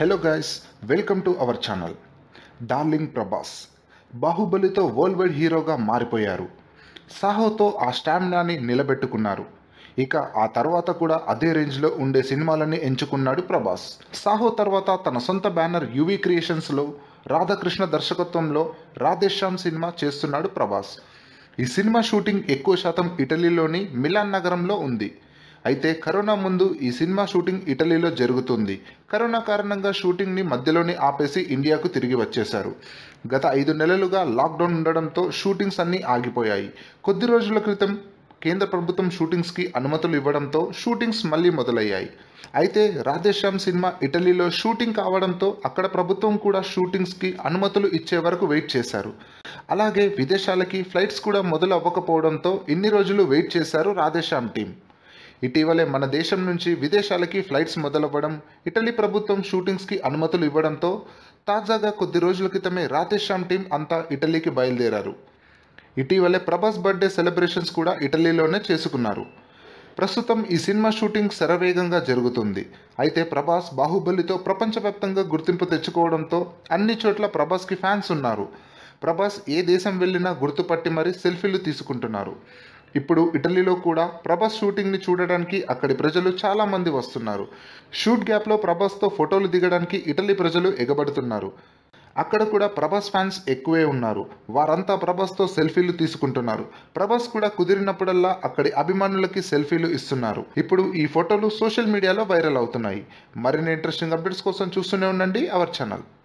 hello guys welcome to our channel darling Prabhas బాహుబలితో world wide హీరోగా మారిపోయారు సాహోతో ఆ స్టామినాని నిలబెట్టుకున్నారు ఇక ఆ తర్వాత కూడా అదే రేంజ్లో ఉండే సినిమాలని ఎంచుకున్నాడు ప్రభాస్ సాహో తర్వాత తన సొంత బ్యానర్ యువి క్రియేషన్స్లో రాధాకృష్ణ దర్శకత్వంలో రాధేశ్యామ్ సినిమా చేస్తున్నాడు ప్రభాస్ ఈ సినిమా షూటింగ్ ఎక్కువ శాతం ఇటలీలోని మిలాన్ నగరంలో ఉంది అయితే కరోనా ముందు ఈ సినిమా షూటింగ్ ఇటలీలో జరుగుతుంది కరోనా కారణంగా షూటింగ్ని మధ్యలోనే ఆపేసి ఇండియాకు తిరిగి వచ్చేశారు గత ఐదు నెలలుగా లాక్డౌన్ ఉండడంతో షూటింగ్స్ అన్నీ ఆగిపోయాయి కొద్ది రోజుల క్రితం కేంద్ర ప్రభుత్వం షూటింగ్స్కి అనుమతులు ఇవ్వడంతో షూటింగ్స్ మళ్ళీ మొదలయ్యాయి అయితే రాధేశ్యామ్ సినిమా ఇటలీలో షూటింగ్ కావడంతో అక్కడ ప్రభుత్వం కూడా షూటింగ్స్కి అనుమతులు ఇచ్చే వరకు వెయిట్ చేశారు అలాగే విదేశాలకి ఫ్లైట్స్ కూడా మొదలు అవ్వకపోవడంతో ఇన్ని రోజులు వెయిట్ చేశారు రాధేశ్యామ్ టీం ఇటీవలే మన దేశం నుంచి విదేశాలకి ఫ్లైట్స్ మొదలవ్వడం ఇటలీ ప్రభుత్వం షూటింగ్స్కి అనుమతులు ఇవ్వడంతో తాజాగా కొద్ది రోజుల క్రితమే రాధేశ్యామ్ టీం అంతా ఇటలీకి బయలుదేరారు ఇటీవలే ప్రభాస్ బర్త్డే సెలబ్రేషన్స్ కూడా ఇటలీలోనే చేసుకున్నారు ప్రస్తుతం ఈ సినిమా షూటింగ్ శరవేగంగా జరుగుతుంది అయితే ప్రభాస్ బాహుబలితో ప్రపంచవ్యాప్తంగా గుర్తింపు తెచ్చుకోవడంతో అన్ని చోట్ల ప్రభాస్కి ఫ్యాన్స్ ఉన్నారు ప్రభాస్ ఏ దేశం వెళ్ళినా గుర్తుపట్టి మరీ సెల్ఫీలు తీసుకుంటున్నారు ఇప్పుడు ఇటలీలో కూడా ప్రభాస్ షూటింగ్ని చూడడానికి అక్కడి ప్రజలు చాలా మంది వస్తున్నారు షూట్ గ్యాప్లో ప్రభాస్తో ఫోటోలు దిగడానికి ఇటలీ ప్రజలు ఎగబడుతున్నారు అక్కడ కూడా ప్రభాస్ ఫ్యాన్స్ ఎక్కువే ఉన్నారు వారంతా ప్రభాస్తో సెల్ఫీలు తీసుకుంటున్నారు ప్రభాస్ కూడా కుదిరినప్పుడల్లా అక్కడి అభిమానులకి సెల్ఫీలు ఇస్తున్నారు ఇప్పుడు ఈ ఫోటోలు సోషల్ మీడియాలో వైరల్ అవుతున్నాయి మరిన్ని ఇంట్రెస్టింగ్ అప్డేట్స్ కోసం చూస్తూనే ఉండండి అవర్ ఛానల్